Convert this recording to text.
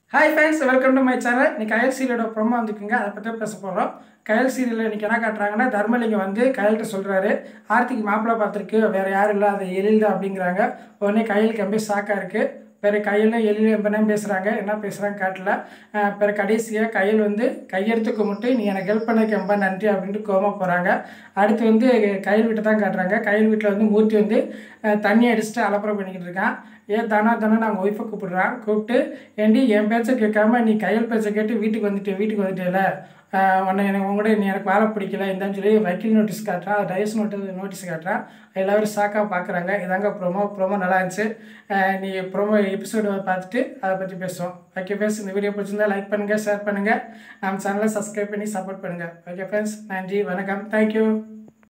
hi friends welcome to my channel இன்னைக்கு Kayal சீரியலோட promo வந்துக்குங்க அதை பற்றி பேச போகிறோம் கயல் சீரியலில் இன்னைக்கு என்ன காட்டுறாங்கன்னா தர்மலிங்கம் வந்து கயல்கிட்ட சொல்கிறாரு ஆர்த்திக்கு மாப்பிள்ளை பார்த்துருக்கு வேறு யாரும் இல்லை அது எழில் தான் அப்படிங்கிறாங்க உடனே கயலுக்கு ரொம்ப ஷாக்காக இருக்குது பிறகு கையில் எழில் எம்பனே பேசுகிறாங்க என்ன பேசுகிறாங்க காட்டல அஹ் பிறகு கடைசியாக கையில் வந்து கையெடுத்து கும்பிட்டு நீ எனக்கு ஹெல்ப் பண்ணதுக்கு ரொம்ப நன்றி அப்படின்ட்டு கோமா போகிறாங்க அடுத்து வந்து கையில் வீட்டை தான் காட்டுறாங்க கையில் வீட்டில் வந்து மூர்த்தி வந்து அஹ் தண்ணி அடிச்சுட்டு அலப்பறம் பண்ணிக்கிட்டு இருக்கான் ஏன் தானா தானே நாங்கள் ஒய்ஃபை கூப்பிடுறான் கூப்பிட்டு ஏண்டி என் பேச்சை கேட்காம நீ கையில் பேச்சை கேட்டு வீட்டுக்கு வந்துட்டு வீட்டுக்கு வந்துட்டேல உன்னை எனக்கு உங்களோட நீ எனக்கு வாழ பிடிக்கல இந்தான்னு சொல்லி வக்கீல் நோட்டீஸ் காட்டுறான் டைவர்ஸ் நோட்டீஸ் நோட்டீஸ் காட்டுறான் எல்லாரும் ஷாக்காக பார்க்குறாங்க இதாங்க ப்ரோமோ ப்ரோமோ நல்லா இருந்துச்சு அஹ் நீ ப்ரோமோ எபிசோடு பார்த்துட்டு அதை பற்றி பேசுவோம் ஓகே ஃப்ரெண்ட்ஸ் இந்த வீடியோ பிடிச்சிருந்தா லைக் பண்ணுங்கள் ஷேர் பண்ணுங்கள் நம்ம சேனலை சப்ஸ்கிரைப் பண்ணி சப்போர்ட் பண்ணுங்கள் ஓகே ஃப்ரெண்ட்ஸ் நன்றி வணக்கம் தேங்க்யூ